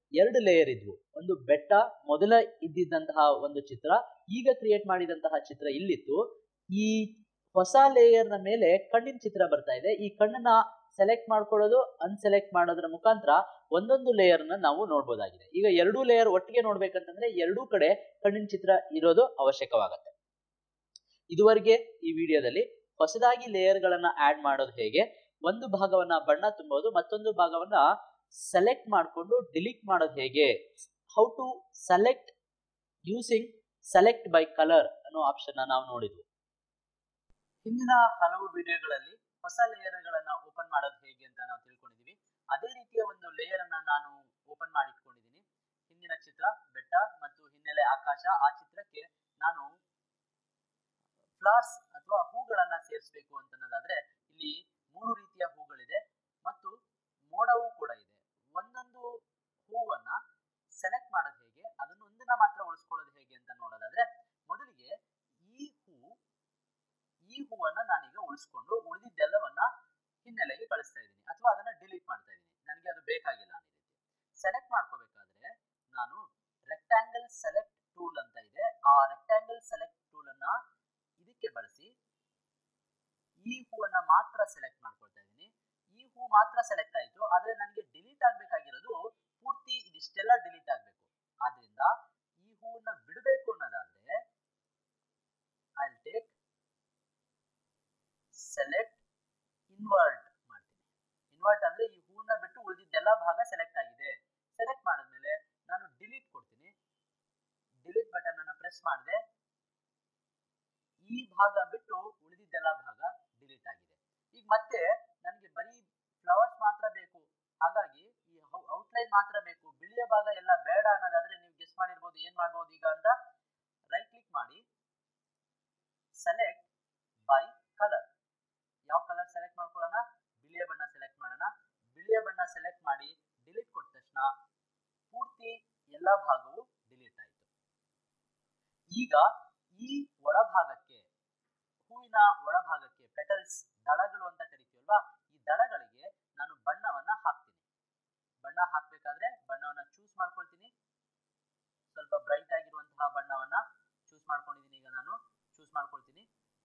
ಎರಡು ಲೇಯರ್ ಇದ್ವು ಒಂದು ಬೆಟ್ಟ ಮೊದಲ ಇದ್ದಿದ್ದಂತಹ ಒಂದು ಚಿತ್ರ ಈಗ ಕ್ರಿಯೇಟ್ ಮಾಡಿದಂತಹ ಚಿತ್ರ ಇಲ್ಲಿತ್ತು ಈ ಹೊಸ ಲೇಯರ್ ನ ಮೇಲೆ ಕಣ್ಣಿನ ಚಿತ್ರ ಬರ್ತಾ ಇದೆ ಈ ಕಣ್ಣನ್ನ ಸೆಲೆಕ್ಟ್ ಮಾಡ್ಕೊಳ್ಳೋದು ಅನ್ಸೆಲೆಕ್ಟ್ ಮಾಡೋದ್ರ ಮುಖಾಂತರ ಒಂದೊಂದು ಲೇಯರ್ ನ ನಾವು ನೋಡ್ಬೋದಾಗಿದೆ ಈಗ ಎರಡೂ ಲೇಯರ್ ಒಟ್ಟಿಗೆ ನೋಡ್ಬೇಕಂತಂದ್ರೆ ಎರಡೂ ಕಡೆ ಕಣ್ಣಿನ ಚಿತ್ರ ಇರೋದು ಅವಶ್ಯಕವಾಗತ್ತೆ ಇದುವರೆಗೆ ಈ ವಿಡಿಯೋದಲ್ಲಿ ಹೊಸದಾಗಿ ಲೇಯರ್ ಗಳನ್ನ ಆಡ್ ಮಾಡೋದು ಹೇಗೆ ಒಂದು ಭಾಗವನ್ನ ಬಣ್ಣ ತುಂಬೋದು ಮತ್ತೊಂದು ಭಾಗವನ್ನ ಸೆಲೆಕ್ಟ್ ಮಾಡಿಕೊಂಡು ಡಿಲೀಟ್ ಮಾಡೋದು ಹೇಗೆ how to select using select by colour ಅನ್ನೋ ಆಪ್ಷನ್ ನಾವು ನೋಡಿದ್ವಿ ಹಿಂದಿನ ಹಲವು ವಿಡಿಯೋಗಳಲ್ಲಿ ಹೊಸ ಲೇಯರ್ ಗಳನ್ನ ಓಪನ್ ಮಾಡೋದು ಹೇಗೆ ಅಂತ ನಾವು ತಿಳ್ಕೊಂಡಿದೀವಿ ಅದೇ ರೀತಿಯ ಒಂದು ಲೇಯರ್ ಅನ್ನ ನಾನು ಓಪನ್ ಮಾಡಿಟ್ಕೊಂಡಿದ್ದೀನಿ ಹಿಂದಿನ ಚಿತ್ರ ಬೆಟ್ಟ ಮತ್ತು ಹಿನ್ನೆಲೆ ಆಕಾಶ ಆ ಚಿತ್ರಕ್ಕೆ ನಾನು ಫ್ಲವರ್ಸ್ ಅಥವಾ ಹೂಗಳನ್ನ ಸೇರಿಸಬೇಕು ಅಂತ ಅನ್ನೋದಾದ್ರೆ ಇಲ್ಲಿ ಮೂರು ರೀತಿಯ ಹೂಗಳಿದೆ ಮತ್ತು ಮೋಡವೂ ಕೂಡ ಇದೆ ಒಂದೊಂದು ಹೂವನ್ನ ಸೆಲೆಕ್ಟ್ ಮಾಡೋದು ಹೇಗೆ ಅದನ್ನ ಒಂದನ್ನ ಮಾತ್ರ ಉಳಿಸ್ಕೊಳ್ಳೋದು ಹೇಗೆ ಅಂತ ನೋಡೋದಾದ್ರೆ ಮೊದಲಿಗೆ ಈ ಹೂ ಈ ಹೂವನ್ನ ನಾನೀಗ ಉಳಿಸ್ಕೊಂಡು ಉಳಿದಿದ್ದೆಲ್ಲವನ್ನ ಹಿನ್ನೆಲೆಗೆ ಕಳಿಸ್ತಾ ಇದ್ದೀನಿ ಅಥವಾ ಅದನ್ನ ಡಿಲೀಟ್ ಮಾಡ್ತಾ ಇದ್ದೀನಿ ನನಗೆ ಅದು ಬೇಕಾಗಿಲ್ಲ ಅನ್ನೋ ರೀತಿ ಸೆಲೆಕ್ಟ್ ಮಾಡ್ಕೋಬೇಕಾದ್ರೆ ನಾನು ರೆಕ್ಟಾಂಗಲ್ ಸೆಲೆಕ್ಟ್ ಟೂಲ್ ಅಂತ ಇದೆ ಆ ರೆಕ್ಟಾಂಗಲ್ ಸೆಲೆಕ್ಟ್ ಟೂಲ್ ಅನ್ನ ಇದಕ್ಕೆ ಬಳಸಿ ಈ ಹೂವನ್ನ ಮಾತ್ರ ಸೆಲೆಕ್ಟ್ ಮಾಡ್ಕೊಳ್ತಾ ಇದ್ದೀನಿ ಈ ಹೂ ಮಾತ್ರ ಸೆಲೆಕ್ಟ್ ಆಯ್ತು ಆದ್ರೆ ನನಗೆ ಡಿಲೀಟ್ ಆಗ್ಬೇಕಾಗಿರೋದು ಪೂರ್ತಿ ಇದಿಷ್ಟೆಲ್ಲ ಡಿಲೀಟ್ ಆಗ್ಬೇಕು ಆದ್ರಿಂದ ಈ ಹೂವನ್ನ ಬಿಡಬೇಕು ಅನ್ನೋದಾದ್ರೆ ಐ ಟೇಕ್ ಸೆಲೆಕ್ಟ್ ಇನ್ವರ್ಟ್ ಮಾಡ್ತೀನಿ ಇನ್ವರ್ಟ್ ಅಂದ್ರೆ ಈ ಹೂವನ್ನ ಬಿಟ್ಟು ಉಳಿದಿದ್ದೆಲ್ಲ ಭಾಗ ಸೆಲೆಕ್ಟ್ ಆಗಿದೆ ಸೆಲೆಕ್ಟ್ ಮಾಡಿದ್ಮೇಲೆ ನಾನು ಡಿಲೀಟ್ ಕೊಡ್ತೀನಿ ಡಿಲೀಟ್ ಬಟನ್ ಅನ್ನ ಪ್ರೆಸ್ ಮಾಡಿದೆ ಈ ಭಾಗ ಬಿಟ್ಟು ಉಳಿದಿದ್ದೆಲ್ಲ ಭಾಗ ಡಿಲೀಟ್ ಆಗಿದೆ ಈಗ ಮತ್ತೆ ನನಗೆ ಬರೀ ಫ್ಲವರ್ಸ್ ಮಾತ್ರ ಬೇಕು ಹಾಗಾಗಿ ಈ ಔಟ್ಲೈನ್ ಮಾತ್ರ ಬೇಕು ಬಿಳಿಯ ಭಾಗ ಎಲ್ಲ ಬೇಡ ಅನ್ನೋದಾದ್ರೆ ನೀವು ಗೆಸ್ ಮಾಡಿರ್ಬೋದು ಏನ್ ಮಾಡ್ಬೋದು ಈಗ ಅಂತ ರೈಟ್ ಕ್ಲಿಕ್ ಮಾಡಿ ಸೆಲೆಕ್ಟ್ ಬೈ ಕಲರ್ ಯಾವ ಕಲರ್ ಸೆಲೆಕ್ಟ್ ಮಾಡ್ಕೊಳ್ಳೋಣ ಬಿಳಿಯ ಬಣ್ಣ ಸೆಲೆಕ್ಟ್ ಮಾಡೋಣ ಬಿಳಿಯ ಬಣ್ಣ ಸೆಲೆಕ್ಟ್ ಮಾಡಿ ಡಿಲೀಟ್ ಕೊಟ್ಟ ತಕ್ಷಣ ಪೂರ್ತಿ ಎಲ್ಲ ಭಾಗವು ಡಿಲೀಟ್ ಆಯಿತು ಈಗ ಈ ಒಳಭಾಗಕ್ಕೆ ಹೂವಿನ ಒಳಭಾಗಕ್ಕೆ ಪೆಟಲ್ಸ್ ದಳಗಳು ಅಂತ ಕರಿತೀವಲ್ವಾ ಈ ದಳಗಳಿಗೆ ನಾನು ಬಣ್ಣವನ್ನ ಹಾಕ್ತೀನಿ ಬಣ್ಣ ಹಾಕ್ಬೇಕಾದ್ರೆ ಬಣ್ಣವನ್ನ ಚೂಸ್ ಮಾಡ್ಕೊಳ್ತೀನಿ ಸ್ವಲ್ಪ ಬ್ರೈಟ್ ಆಗಿರುವಂತಹ ಬಣ್ಣವನ್ನ ಚೂಸ್ ಮಾಡ್ಕೊಂಡಿದ್ದೀನಿ ಈಗ ನಾನು ಚೂಸ್ ಮಾಡ್ಕೊಳ್ತೀನಿ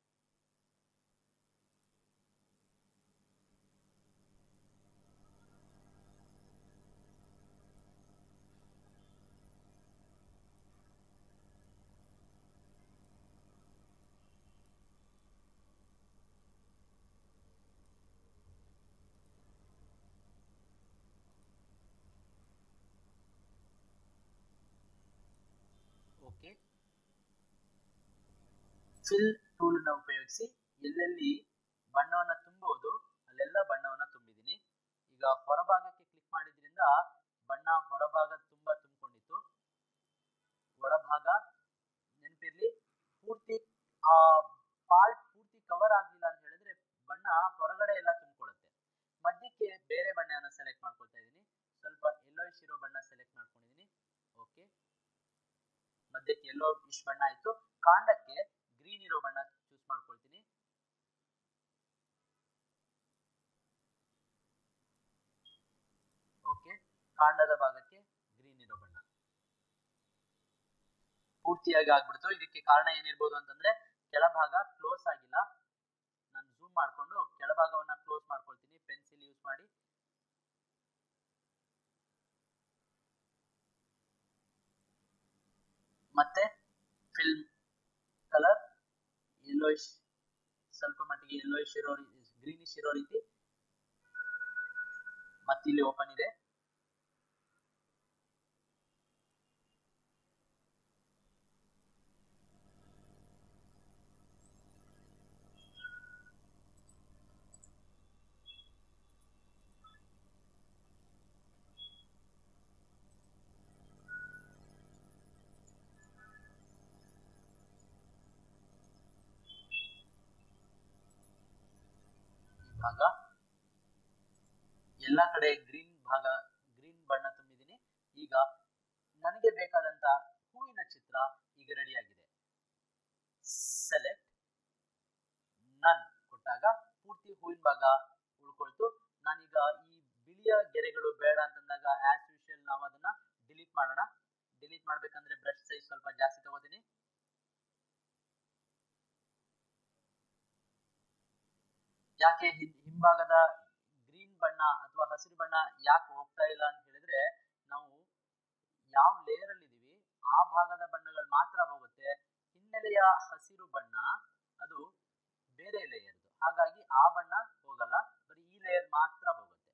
ಓಕೆ ಫಿಲ್ ಟೂಲ್ ನ ಉಪಯೋಗಿಸಿ ಎಲ್ಲೆಲ್ಲಿ ಬಣ್ಣವನ್ನ ತುಂಬಬಹುದು ಅಲ್ಲೆಲ್ಲ ಬಣ್ಣವನ್ನ ತುಂಬಿದ್ದೀನಿ ಈಗ ಹೊರಭಾಗಕ್ಕೆ ಕ್ಲಿಕ್ ಮಾಡಿದ್ರಿಂದ ಬಣ್ಣ ಹೊರಭಾಗ ತುಂಬಾ ತುಂಬಿಕೊಂಡಿತ್ತು ಒಳಭಾಗ ನೆನಪಿರ್ಲಿ ಪೂರ್ತಿ ಆ ಪಾರ್ಟ್ ಪೂರ್ತಿ ಕವರ್ ಆಗ್ಲಿಲ್ಲ ಅಂತ ಹೇಳಿದ್ರೆ ಬಣ್ಣ ಹೊರಗಡೆ ಎಲ್ಲ ತುಂಬಿಕೊಳ್ಳುತ್ತೆ ಮಧ್ಯಕ್ಕೆ ಬೇರೆ ಬಣ್ಣನ ಸೆಲೆಕ್ಟ್ ಮಾಡ್ಕೊಳ್ತಾ ಇದ್ದೀನಿ ಸ್ವಲ್ಪ ಎಲ್ಲೋಯಿಶ್ ಇರೋ ಬಣ್ಣ ಸೆಲೆಕ್ಟ್ ಮಾಡ್ಕೊಂಡಿದ್ದೀನಿ ಓಕೆ ಮಧ್ಯಕ್ಕೆ ಎಲ್ಲೋ ಇಶ್ ಬಣ್ಣ ಆಯ್ತು ಕಾಂಡಕ್ಕೆ ಗ್ರೀನ್ ಇರೋ ಬಣ್ಣ ಚೂಸ್ ಮಾಡ್ಕೊಳ್ತೀನಿ ಓಕೆ ಕಾಂಡದ ಭಾಗಕ್ಕೆ ಗ್ರೀನ್ ಇರೋ ಬಣ್ಣ ಪೂರ್ತಿಯಾಗಿ ಆಗ್ಬಿಡ್ತು ಇದಕ್ಕೆ ಕಾರಣ ಏನಿರ್ಬೋದು ಅಂತಂದ್ರೆ ಕೆಳಭಾಗ ಕ್ಲೋಸ್ ಆಗಿಲ್ಲ ನಾನು ಝೂಮ್ ಮಾಡ್ಕೊಂಡು ಕೆಳಭಾಗವನ್ನ ಕ್ಲೋಸ್ ಮಾಡ್ಕೊಳ್ತೀನಿ ಪೆನ್ಸಿಲ್ ಯೂಸ್ ಮಾಡಿ ಮತ್ತೆ ಫಿಲ್ಮ್ ಕಲರ್ ಯೆಲ್ಲೋಯಿಶ್ ಸ್ವಲ್ಪ ಮಟ್ಟಿಗೆ ಯೆಲ್ಲೋಯಿಶ್ ಇರೋ ಗ್ರೀನಿಶ್ ಇರೋ ರೀತಿ ಮತ್ತಿಲ್ಲಿ ಓಪನ್ ಇದೆ ಭಾಗ ಎಲ್ಲ ಕಡೆ ಗ್ರೀನ್ ಭಾಗ ಗ್ರೀನ್ ಬಣ್ಣ ತುಂಬಿದ್ದೀನಿ ಈಗ ನನಗೆ ಬೇಕಾದಂತ ಹೂವಿನ ಚಿತ್ರ ಈಗ ರೆಡಿ ಆಗಿದೆ ಸೆಲೆಕ್ಟ್ ನನ್ ಕೊಟ್ಟಾಗ ಪೂರ್ತಿ ಹೂವಿನ ಭಾಗ ಉಳ್ಕೊಳ್ತು ನಾನೀಗ ಈ ಬಿಳಿಯ ಗೆರೆಗಳು ಬೇಡ ಅಂತಂದಾಗ ಆಸ್ ಯೂಶುವಲ್ ನಾವು ಅದನ್ನ ಡಿಲೀಟ್ ಮಾಡೋಣ ಡಿಲೀಟ್ ಮಾಡ್ಬೇಕಂದ್ರೆ ಬ್ರಷ್ ಸೈಜ್ ಸ್ವಲ್ಪ ಜಾಸ್ತಿ ತಗೋತೀನಿ ಯಾಕೆ ಹಿಂ- ಹಿಂಭಾಗದ ಗ್ರೀನ್ ಬಣ್ಣ ಅಥವಾ ಹಸಿರು ಬಣ್ಣ ಯಾಕೆ ಹೋಗ್ತಾ ಇಲ್ಲ ಅಂತ ಹೇಳಿದ್ರೆ ನಾವು ಯಾವ ಲೇಯರ್ ಅಲ್ಲಿ ಇದೀವಿ ಆ ಭಾಗದ ಬಣ್ಣಗಳು ಮಾತ್ರ ಹೋಗುತ್ತೆ ಹಿನ್ನೆಲೆಯ ಹಸಿರು ಬಣ್ಣ ಅದು ಬೇರೆ ಲೇಯರ್ದು ಹಾಗಾಗಿ ಆ ಬಣ್ಣ ಹೋಗಲ್ಲ ಬರೀ ಈ ಲೇಯರ್ ಮಾತ್ರ ಹೋಗುತ್ತೆ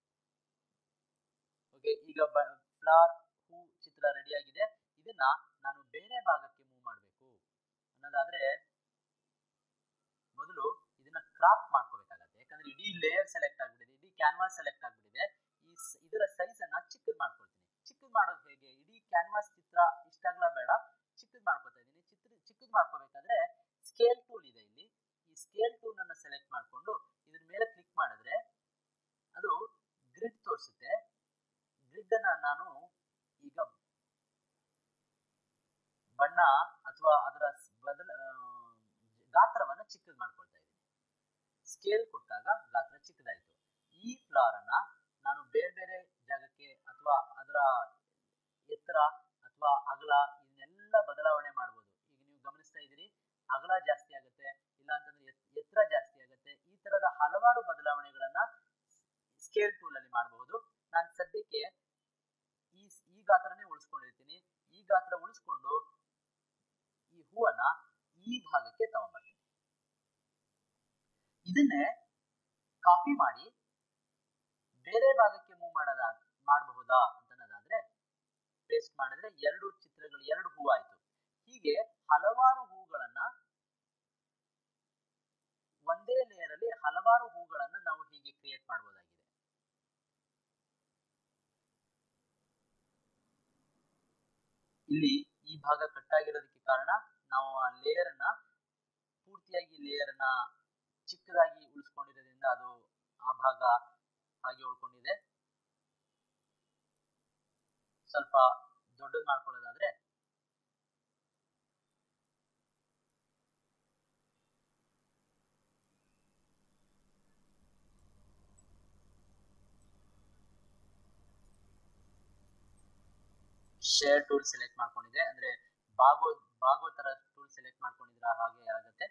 ಓಕೆ ಈಗ ಫ್ಲವರ್ ಹೂ ಚಿತ್ರ ರೆಡಿ ಆಗಿದೆ ಇದನ್ನ ನಾನು ಬೇರೆ ಭಾಗಕ್ಕೆ ಮೂವ್ ಮಾಡಬೇಕು ಅನ್ನೋದಾದ್ರೆ ಮೊದಲು ಇದನ್ನ ಕ್ರಾಪ್ ಮಾಡ್ಕೋಬೇಕಾಗತ್ತೆ ಯಾಕಂದ್ರೆ ಇಡೀ ಲೇಯರ್ ಸೆಲೆಕ್ಟ್ ಆಗ್ಬಿಟ್ಟಿದೆ ಇಡೀ ಕ್ಯಾನ್ವಾಸ್ ಸೆಲೆಕ್ಟ್ ಆಗ್ಬಿಟ್ಟಿದೆ ಈ ಸ- ಇದರ ಸೈಜ್ ಅನ್ನ ಚಿಕ್ಕದ್ ಮಾಡ್ಕೊಳ್ತೀನಿ ಚಿಕ್ಕದ್ ಮಾಡೋದು ಹೇಗೆ ಇಡೀ ಕ್ಯಾನ್ವಾಸ್ ಚಿತ್ರ ಇಷ್ಟಾಗ್ಲ ಬೇಡ ಚಿಕ್ಕದ್ ಮಾಡ್ಕೊತಾ ಇದ್ದೀನಿ ಚಿತ್ರ ಚಿಕ್ಕದ್ ಮಾಡ್ಕೋಬೇಕಾದ್ರೆ ಸ್ಕೇಲ್ ಟೂಲ್ ಇದೆ ಇಲ್ಲಿ ಈ ಸ್ಕೇಲ್ ಟೂಲ್ ಅನ್ನ ಸೆಲೆಕ್ಟ್ ಮಾಡ್ಕೊಂಡು ಇದ್ರ ಮೇಲೆ ಕ್ಲಿಕ್ ಮಾಡಿದ್ರೆ ಅದು ಗ್ರಿಡ್ ತೋರಿಸುತ್ತೆ ಗ್ರಿಡ್ ಅನ್ನ ನಾನು ಈಗ ಬಣ್ಣ ಅಥವಾ ಅದರ ಸ್- ಬದಲ ಆ, ಗಾತ್ರವನ್ನ ಚಿಕ್ಕದ್ ಮಾಡ್ಕೊಳ್ತಾ ಇದ್ದೀನಿ ಸ್ಕೇಲ್ ಕೊಟ್ಟಾಗ ಗಾತ್ರ ಚಿಕ್ಕದಾಯ್ತು ಈ ಫ್ಲವರ್ ಅನ್ನ ನಾನು ಬೇರೆ ಬೇರೆ ಜಾಗಕ್ಕೆ ಅಥವಾ ಅದರ ಎತ್ತರ ಅಥವಾ ಅಗಲ ಇದನ್ನೆಲ್ಲ ಬದಲಾವಣೆ ಮಾಡ್ಬೋದು ಈಗ ನೀವು ಗಮನಿಸ್ತಾ ಇದ್ದೀರಿ ಅಗಲ ಜಾಸ್ತಿ ಆಗುತ್ತೆ ಇಲ್ಲ ಅಂತಂದ್ರೆ ಎತ್- ಎತ್ತರ ಜಾಸ್ತಿ ಆಗುತ್ತೆ ಈ ತರದ ಹಲವಾರು ಬದಲಾವಣೆಗಳನ್ನ ಸ್ಕೇಲ್ ಟೂಲ್ ಅಲ್ಲಿ ಮಾಡಬಹುದು ನಾನು ಸದ್ಯಕ್ಕೆ ಈ ಈ ಗಾತ್ರನೇ ಉಳಿಸ್ಕೊಂಡಿರ್ತೀನಿ ಈ ಗಾತ್ರ ಉಳಿಸ್ಕೊಂಡು ಈ ಹೂವನ್ನ ಈ ಭಾಗಕ್ಕೆ ತಗೊಂಡ್ಬರ್ತೀನಿ ಇದನ್ನೇ ಕಾಪಿ ಮಾಡಿ ಬೇರೆ ಭಾಗಕ್ಕೆ ಮೂವ್ ಮಾಡೋದ ಮಾಡಬಹುದಾ ಅಂತನ್ನೋದಾದ್ರೆ ಪೇಸ್ಟ್ ಮಾಡಿದ್ರೆ ಎರಡು ಚಿತ್ರಗಳು ಎರಡು ಹೂ ಆಯ್ತು ಹೀಗೆ ಹಲವಾರು ಹೂಗಳನ್ನ ಒಂದೇ ಲೇಯರ್ ಅಲ್ಲಿ ಹಲವಾರು ಹೂಗಳನ್ನ ನಾವು ಹೀಗೆ ಕ್ರಿಯೇಟ್ ಮಾಡಬಹುದಾಗಿದೆ ಇಲ್ಲಿ ಈ ಭಾಗ ಕಟ್ಟಾಗಿರೋದಕ್ಕೆ ಕಾರಣ ನಾವು ಆ ಲೇಯರ್ ಅನ್ನ ಪೂರ್ತಿಯಾಗಿ ಲೇಯರ್ ಅನ್ನ ಚಿಕ್ಕದಾಗಿ ಉಳಿಸ್ಕೊಂಡಿರೋದ್ರಿಂದ ಅದು ಆ ಭಾಗ ಹಾಗೆ ಉಳ್ಕೊಂಡಿದೆ ಸ್ವಲ್ಪ ದೊಡ್ಡದು ಮಾಡ್ಕೊಳ್ಳೋದಾದ್ರೆ ಶೇರ್ ಟೂಲ್ ಸೆಲೆಕ್ಟ್ ಮಾಡ್ಕೊಂಡಿದೆ ಅಂದ್ರೆ ಬಾಗೋ ಬಾಗೋ ತರ ಟೂಲ್ ಸೆಲೆಕ್ಟ್ ಮಾಡ್ಕೊಂಡಿದ್ರೆ ಹಾಗೆ ಆಗುತ್ತೆ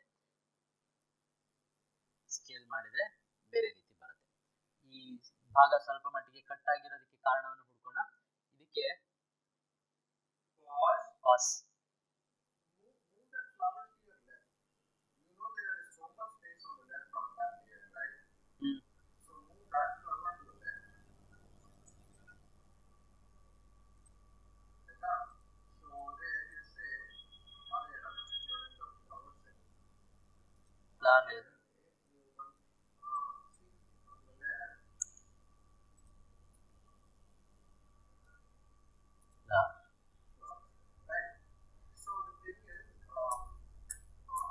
ಸ್ಕೇಲ್ ಮಾಡಿದ್ರೆ ಬೇರೆ ರೀತಿ ಬರುತ್ತೆ ಈ ಭಾಗ ಸ್ವಲ್ಪ ಮಟ್ಟಿಗೆ ಕಟ್ ಆಗಿರೋದಕ್ಕೆ ಕಾರಣವನ್ನು ಹುಡ್ಕೋಣ ಇದಕ್ಕೆ Pause. Cause Move, move that flower to your left. You know there is so much space on the left of that layer, right? Hmm So move that flower to the left. Like that. So there you say, one layer of the flower set. Flower You want, uh, see on the left. Right. So the thing is, um, uh,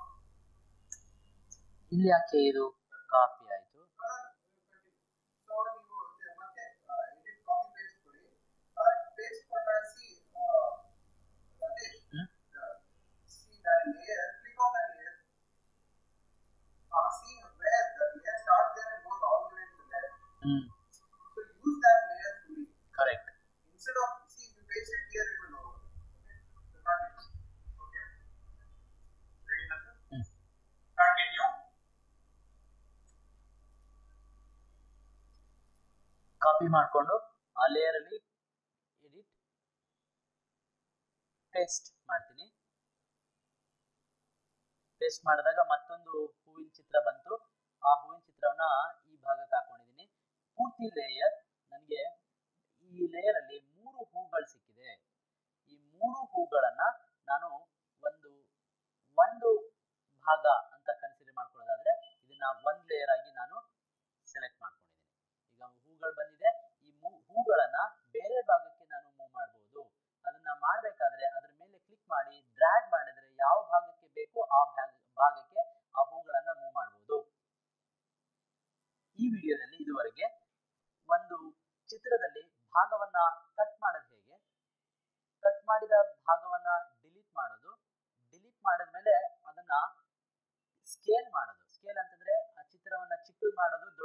ಇಲ್ಲಿ ಯಾಕೆ ಇದು copy ಆಯ್ತು so ನೀವು ಮತ್ತೆ edit copy paste ಕೊಡಿ paste ಕೊಟ್ಟಾಸಿ Rajesh hmm see that layer click on that layer uh, see where the layer starts there and goes all the way to the left hmm so use that layer fully correct instead of see if you paste it here it will over okay so continue okay ready Nathan? Hmm continue copy ಮಾಡಿಕೊಂಡು ಆ layer ಅಲ್ಲಿ edit paste ಮಾಡ್ತೀನಿ paste ಮಾಡಿದಾಗ ಮತ್ತೊಂದು ಹೂವಿನ ಚಿತ್ರ ಬಂತು ಆ ಹೂವಿನ ಚಿತ್ರವನ್ನ ಈ ಭಾಗಕ್ಕೆ ಹಾಕೊಂಡಿದ್ದೀನಿ ಪೂರ್ತಿ ಲೇಯರ್ ನನಗೆ ಈ ಲೇಯರ್ ಅಲ್ಲಿ ಮೂರು ಹೂಗಳು ಸಿಕ್ಕಿದೆ ಈ ಮೂರು ಹೂಗಳನ್ನ ನಾನು ಒಂದು ಒಂದು ಭಾಗ ಅಂತ ಕನ್ಸಿಡರ್ ಮಾಡ್ಕೊಳ್ಳೋದಾದ್ರೆ ಇದನ್ನ ಒಂದ್ ಲೇಯರ್ ಆಗಿ ನಾನು ಸೆಲೆಕ್ಟ್ ಮಾಡ್ಕೊಂಡಿದ್ದೀನಿ ಈಗ ಹೂಗಳು ಬಂದಿದೆ ಈ ಮೂ- ಹೂಗಳನ್ನ ಬೇರೆ ಭಾಗಕ್ಕೆ ನಾನು ಮೂವ್ ಮಾಡಬಹುದು ಅದನ್ನ ಮಾಡ್ಬೇಕಾದ್ರೆ ಅದ್ರ ಮೇಲೆ ಕ್ಲಿಕ್ ಮಾಡಿ ಡ್ರ್ಯಾಗ್ ಮಾಡಿದ್ರೆ ಯಾವ ಭಾಗಕ್ಕೆ ಬೇಕೋ ಆ ಭಾಗ ಭಾಗಕ್ಕೆ ಆ ಹೂಗಳನ್ನ ಮೂವ್ ಮಾಡಬಹುದು ಈ ವಿಡಿಯೋದಲ್ಲಿ ಇದುವರೆಗೆ ಒಂದು ಚಿತ್ರದಲ್ಲಿ ಭಾಗವನ್ನ ಕಟ್ ಮಾಡೋದು ಹೇಗೆ ಕಟ್ ಮಾಡಿದ ಭಾಗವನ್ನ ಡಿಲೀಟ್ ಮಾಡೋದು ಡಿಲೀಟ್ ಮಾಡಿದ್ಮೇಲೆ ಅದನ್ನ ಸ್ಕೇಲ್ ಮಾಡೋದು ಸ್ಕೇಲ್ ಅಂತಂದ್ರೆ ಆ ಚಿತ್ರವನ್ನ ಚಿಕ್ಕದು ಮಾಡೋದು